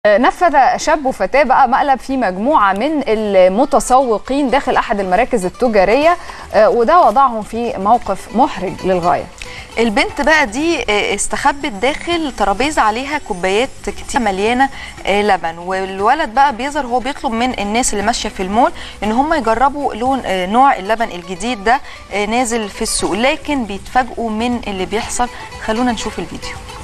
نفذ شاب وفتاة بقى مقلب في مجموعة من المتسوقين داخل أحد المراكز التجارية وده وضعهم في موقف محرج للغاية البنت بقى دي استخبت داخل ترابيزه عليها كوبايات كتير مليانه لبن والولد بقى بيظهر هو بيطلب من الناس اللي ماشيه في المول ان هم يجربوا لون نوع اللبن الجديد ده نازل في السوق لكن بيتفاجئوا من اللي بيحصل خلونا نشوف الفيديو